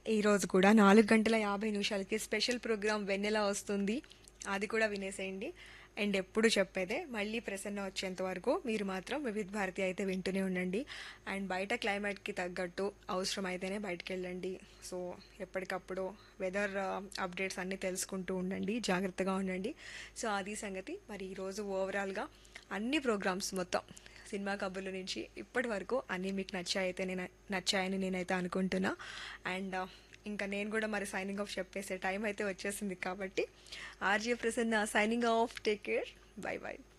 ఈరోజు కూడా నాలుగు గంటల యాభై నిమిషాలకి స్పెషల్ ప్రోగ్రామ్ వెన్నెల వస్తుంది అది కూడా వినేసేయండి అండ్ ఎప్పుడు చెప్పేదే మళ్ళీ ప్రసన్న వచ్చేంత వరకు మీరు మాత్రం వివిధ భారతి అయితే వింటూనే ఉండండి అండ్ బయట క్లైమేట్కి తగ్గట్టు అవసరం అయితేనే బయటకు వెళ్ళండి సో ఎప్పటికప్పుడు వెదర్ అప్డేట్స్ అన్నీ తెలుసుకుంటూ ఉండండి జాగ్రత్తగా ఉండండి సో అది సంగతి మరి ఈరోజు ఓవరాల్గా అన్ని ప్రోగ్రామ్స్ మొత్తం సినిమా కబుర్ల నుంచి ఇప్పటి వరకు అన్నీ మీకు నచ్చాయితే నేను నచ్చాయని నేనైతే అనుకుంటున్నా అండ్ ఇంకా నేను కూడా మరి సైనింగ్ ఆఫ్ చెప్పేసే టైం అయితే వచ్చేసింది కాబట్టి RJ Prasanna signing off take care bye by